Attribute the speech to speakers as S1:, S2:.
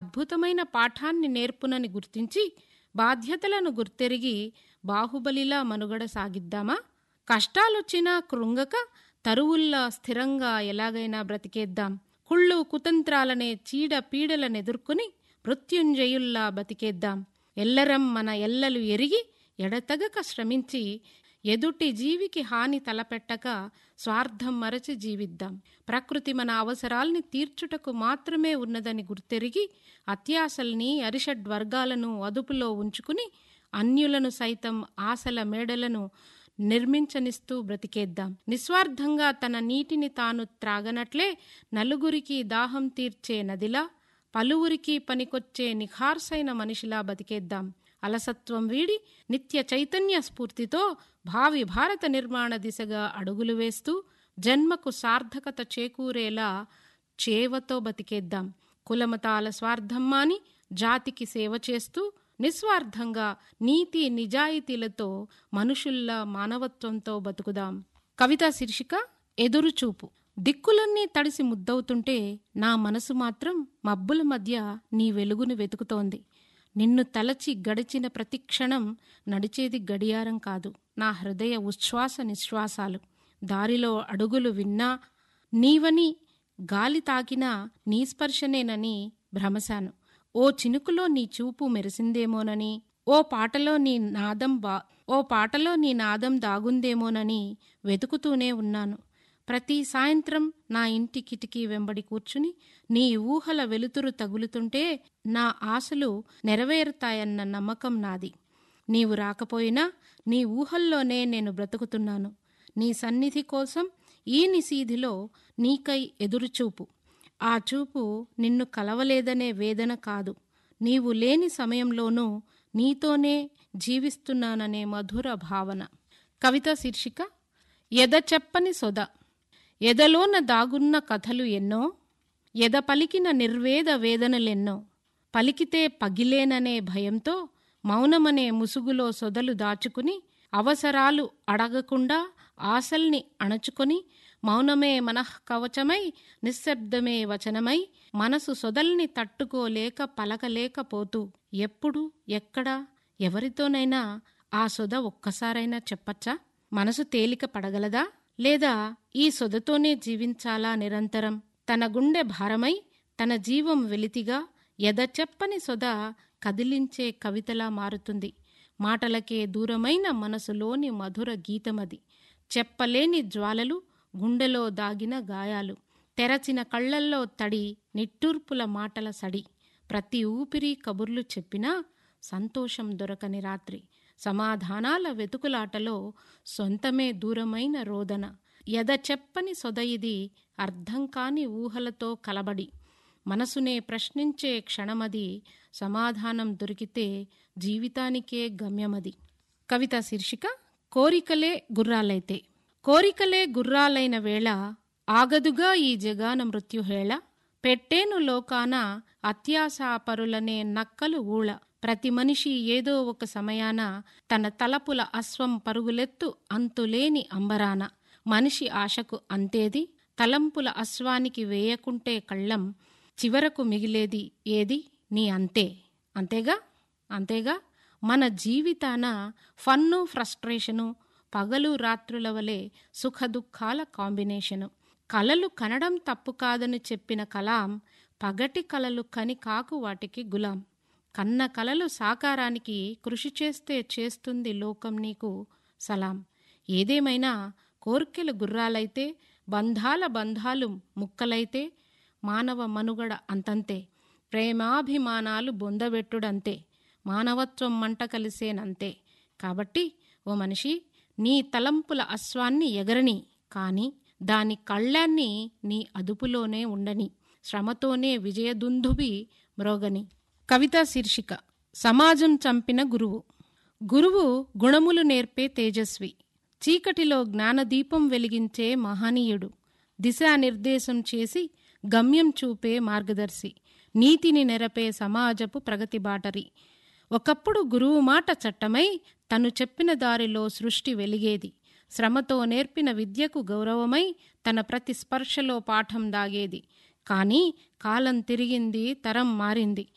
S1: అద్భుతమైన పాఠాన్ని నేర్పునని గుర్తించి బాధ్యతలను గుర్తెరిగి బాహుబలిలా మనుగడ సాగిద్దామా కష్టాలొచ్చినా కృంగక తరువుల్లా స్థిరంగా ఎలాగైనా బ్రతికేద్దాం కుళ్ళు కుతంత్రాలనే చీడ పీడలనెదుర్కొని మృత్యుంజయుల్లా బతికేద్దాం ఎల్లరం మన ఎల్లలు ఎరిగి ఎడతగక శ్రమించి ఎదుటి జీవికి హాని తలపెట్టక స్వార్థం మరచి జీవిద్దాం ప్రకృతి మన అవసరాల్ని తీర్చుటకు మాత్రమే ఉన్నదని గుర్తెరిగి అత్యాశల్ని అరిషడ్వర్గాలను అదుపులో ఉంచుకుని అన్యులను సైతం ఆశల మేడలను నిర్మించనిస్తూ బ్రతికేద్దాం నిస్వార్థంగా తన నీటిని తాను త్రాగనట్లే నలుగురికి దాహం తీర్చే నదిలా పలువురికి పనికొచ్చే నిఖార్సైన మనిషిలా బతికేద్దాం అలసత్వం వీడి నిత్య చైతన్య స్ఫూర్తితో భావి భారత నిర్మాణ దిశగా అడుగులు వేస్తూ జన్మకు సార్థకత చేకూరేలా చేవతో బతికేద్దాం కులమతాల స్వార్థం మాని జాతికి సేవ చేస్తూ నిస్వార్థంగా నీతి నిజాయితీలతో మనుషుల్లా మానవత్వంతో బతుకుదాం కవిత శీర్షిక ఎదురుచూపు దిక్కులన్నీ తడిసి ముద్దవుతుంటే నా మనసు మాత్రం మబ్బుల మధ్య నీ వెలుగును వెతుకుతోంది నిన్ను తలచి గడిచిన ప్రతి క్షణం నడిచేది గడియారం కాదు నా హృదయ ఉచ్ఛ్వాస నిశ్వాసాలు దారిలో అడుగులు విన్నా నీవని గాలి తాకినా నీ స్పర్శనేనని భ్రమశాను ఓ చినుకులో నీ చూపు మెరిసిందేమోనని ఓ పాటలో నీ నాదం బా ఓ పాటలో నీ నాదం దాగుందేమోనని వెతుకుతూనే ఉన్నాను ప్రతి సాయంత్రం నా ఇంటి కిటికీ వెంబడి కూర్చుని నీ ఊహల వెలుతురు తగులుతుంటే నా ఆశలు నెరవేరుతాయన్న నమ్మకం నాది నీవు రాకపోయినా నీ ఊహల్లోనే నేను బ్రతుకుతున్నాను నీ సన్నిధి కోసం ఈ నిసీధిలో నీకై ఎదురుచూపు ఆ చూపు నిన్ను కలవలేదనే వేదన కాదు నీవు లేని సమయంలోనూ నీతోనే జీవిస్తున్నాననే మధుర భావన కవిత శీర్షిక ఎద చెప్పని సొద ఎదలోన దాగున్న కథలు ఎన్నో ఎద పలికిన నిర్వేద వేదనలెన్నో పలికితే పగిలేననే భయంతో మౌనమనే ముసుగులో సొదలు దాచుకుని అవసరాలు అడగకుండా ఆశల్ని అణచుకొని మౌనమే మనః కవచమై నిశ్శబ్దమే వచనమై మనసు సొదల్ని తట్టుకోలేక పలకలేకపోతూ ఎప్పుడు ఎక్కడ ఎవరితోనైనా ఆ సొద ఒక్కసారైనా చెప్పచ్చా మనసు తేలిక పడగలదా లేదా ఈ సొదతోనే జీవించాలా నిరంతరం తన గుండె భారమై తన జీవం వెలితిగా ఎదచెప్పని సొద కదిలించే కవితలా మారుతుంది మాటలకే దూరమైన మనసులోని మధుర గీతమది చెప్పలేని జ్వాలలు గుండెలో దాగిన గాయాలు తెరచిన కళ్ళల్లో తడి నిట్టూర్పుల మాటల సడి ప్రతి ఊపిరి కబుర్లు చెప్పినా సంతోషం దొరకని రాత్రి సమాధానాల వెతుకులాటలో సొంతమే దూరమైన రోదన ఎద చెప్పని సొద ఇది అర్థం కాని ఊహలతో కలబడి మనసునే ప్రశ్నించే క్షణమది సమాధానం దొరికితే జీవితానికే గమ్యమది కవిత శీర్షిక కోరికలే గుర్రాలైతే కోరికలే గుర్రాలైన వేళ ఆగదుగా ఈ జగాన మృత్యుహేళ పెట్టేను లోకాన అత్యాశాపరులనే నక్కలు ఊళ ప్రతి మనిషి ఏదో ఒక సమయాన తన తలపుల అశ్వం పరుగులెత్తు అంతులేని అంబరాన మనిషి ఆశకు అంతేది తలంపుల అశ్వానికి వేయకుంటే కళ్ళం చివరకు మిగిలేది ఏది నీ అంతే అంతేగా అంతేగా మన జీవితాన ఫన్ను ఫ్రస్ట్రేషను పగలు రాత్రుల వలె సుఖదుఖాల కాంబినేషను కలలు కనడం తప్పు కాదని చెప్పిన కలాం పగటి కలలు కని కాకు వాటికి గులాం కన్న కలలు సాకారానికి కృషి చేస్తే చేస్తుంది లోకం నీకు సలాం ఏదేమైనా కోర్కెలు గుర్రాలైతే బంధాల బంధాలు ముక్కలైతే మానవ మనుగడ అంతంతే ప్రేమాభిమానాలు బొందబెట్టుడంతే మానవత్వం మంట కలిసేనంతే కాబట్టి ఓ మనిషి నీ తలంపుల అశ్వాన్ని ఎగరని కాని దాని కళ్ళాన్ని నీ అదుపులోనే ఉండని శ్రమతోనే విజయదుందుబి మ్రోగని కవితా శీర్షిక సమాజం చంపిన గురువు గురువు గుణములు నేర్పే తేజస్వి చీకటిలో జ్ఞానదీపం వెలిగించే మహనీయుడు దిశానిర్దేశం చేసి గమ్యం చూపే మార్గదర్శి నీతిని నెరపే సమాజపు ప్రగతి బాటరి ఒకప్పుడు గురువు మాట చట్టమై తను చెప్పిన దారిలో సృష్టి వెలిగేది శ్రమతో నేర్పిన విద్యకు గౌరవమై తన ప్రతి స్పర్శలో పాఠం దాగేది కానీ కాలం తిరిగింది తరం మారింది